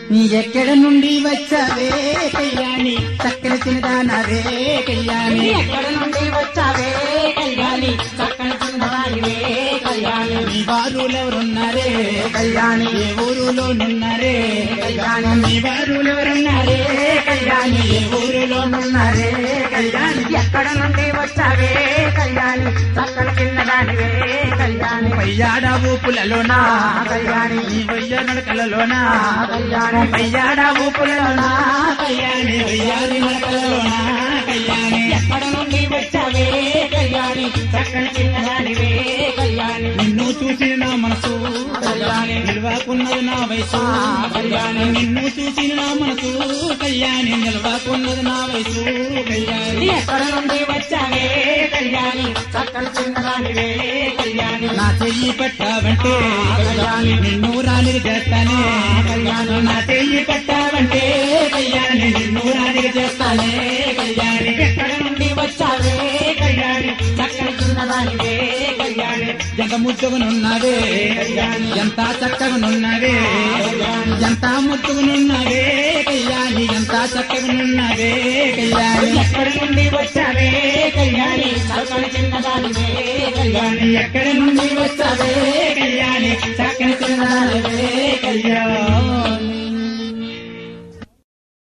నీ ఎక్కడ నుండి వచ్చావే కళ్యాణి చక్కని చిన్నదానవే కళ్యాణి ఎక్కడ నుండి వచ్చావే కళ్యాణి చక్కని చిన్నదానివే కళ్యాణి నీ వారులెవరున్నారే కళ్యాణి ఏ ఊరులోనున్నారే కళ్యాణి నీ వారులెవరున్నారే కళ్యాణి ఏ ఊరులోనున్నారే కళ్యాణి ఎక్కడ నుండి వచ్చావే కళ్యాణి చక్కని చిన్నదానివే కళ్యాణి పయ్యాడ ఊపులలోనా కళ్యాణి నీ వయ్య నడకలలోనా కళ్యాణి పయ్యాడ ఊపులలోనా కళ్యాణి వయ్యారి నడకలలోనా కళ్యాణి ఎక్కడ నుండి వచ్చావే కళ్యాణి చక్కని చిన్నదానివే కళ్యాణి నిన్ను చూసి నా మనసు కళ్యాణి నిల్వకున్నది నా వయసు కళ్యాణి నిన్ను చూసి నా మనసు కళ్యాణి నిల్వకున్నది నా వయసు కళ్యాణి ఎక్కడ నుండి వచ్చావే కళ్యాణి చక్కని చిన్నదానివే కళ్యాణి నా చెయ్యి పట్టావంటే కళ్యాణి నిన్ను రాలిగా చేస్తానే కళ్యాణి నా చెయ్యి పట్టావంటే కళ్యాణి నిన్ను రాలిగా చేస్తానే కళ్యాణి ఎక్కడ నుండి వచ్చావే కళ్యాణి చక్కని చిన్నదానివే కళ్యాణి ఎంత ముద్దుగునున్నావే కళ్యాణి ఎంత చక్కగునున్నావే కళ్యాణి ఎంత ముద్దుగునున్నావే కళ్యాణి ఎంత చక్కగునున్నావే కళ్యాణి ఎక్కడ నుండి వచ్చావే కళ్యాణి చక్కని చిన్నదానివే కళ్యాణి ఎక్కడి నుండి వచ్చావే కళ్యాణి చక్కని చిన్నదానవే కళ్యాణి